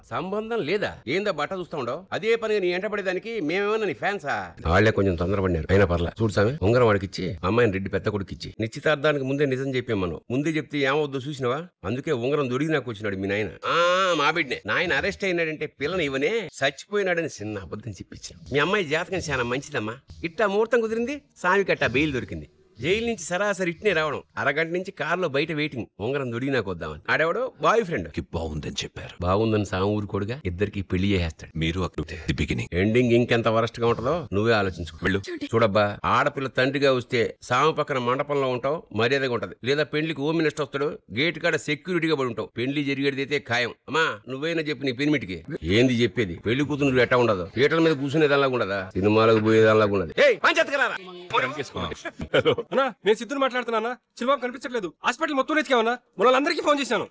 సంబంధం లేదా ఏందో బట్ట చూస్తా ఉండవు అదే పనిగా నీ ఎంటపడేదానికి మేమేమన్నా నీ ఫ్యాన్సా వాళ్ళే కొంచెం తొందరపడినారు అయినా పర్లే చూడు సామె ఉంగరం వాడికి ఇచ్చి అమ్మాయిని రెడ్డి పెద్ద కొడుకు ఇచ్చి నిశ్చితార్థానికి ముందే నిజం చెప్పాం మనం ముందే చెప్తే ఏమవుద్దో చూసినావా అందుకే ఉంగరం దొరికి నాకు వచ్చినాడు మీ నాయన ఆ మా బిడ్డే నాయన అరెస్ట్ అయినాడంటే పిల్లని ఇవనే చచ్చిపోయినాడని చిన్న అబద్ధం చెప్పించాను మీ అమ్మాయి జాతకం చాలా మంచిదమ్మా ఇట్టా ముహూర్తం కుదిరింది సామి కట్టా బెయిల్ దొరికింది జైలు నుంచి సరాసరి ఇట్నే రావడం అరగంట నుంచి కారులో బయట వెయిటింగ్ ఉంగరం దొరికి నాకు వద్దామని ఆడేవాడు బాయ్ ఫ్రెండ్ కి బాగుందని చెప్పారు బాగుందని సాము ఊరుకోడుగా ఇద్దరికి పెళ్లి చేసేస్తాడు మీరు అక్కడ ది బిగినింగ్ ఎండింగ్ ఇంకెంత వరస్ట్ గా ఉంటుందో నువ్వే ఆలోచించుకో వెళ్ళు చూడబ్బా ఆడపిల్ల తండ్రిగా వస్తే సాము పక్కన మండపంలో ఉంటావు మర్యాదగా ఉంటది లేదా పెళ్లికి హోమ్ మినిస్టర్ వస్తాడు గేట్ కాడ సెక్యూరిటీగా పడి ఉంటావు పెళ్లి జరిగేది అయితే ఖాయం అమ్మా నువ్వైనా చెప్పు నీ పెనిమిటికి ఏంది చెప్పేది పెళ్లి కూతురు నువ్వు ఎట్టా ఉండదు పీటల మీద కూర్చునేదానిలాగా ఉండదా సినిమాలకు పోయేదానిలాగా ఉండదు ఏయ్ పంచెత్తకరారా అన్నా నేను సిద్ధుని మాట్లాడుతున్నా సినిమా కనిపించట్లేదు హాస్పిటల్ మొత్తం ఎత్తికామన్నా మన అందరికీ ఫోన్ చేశాను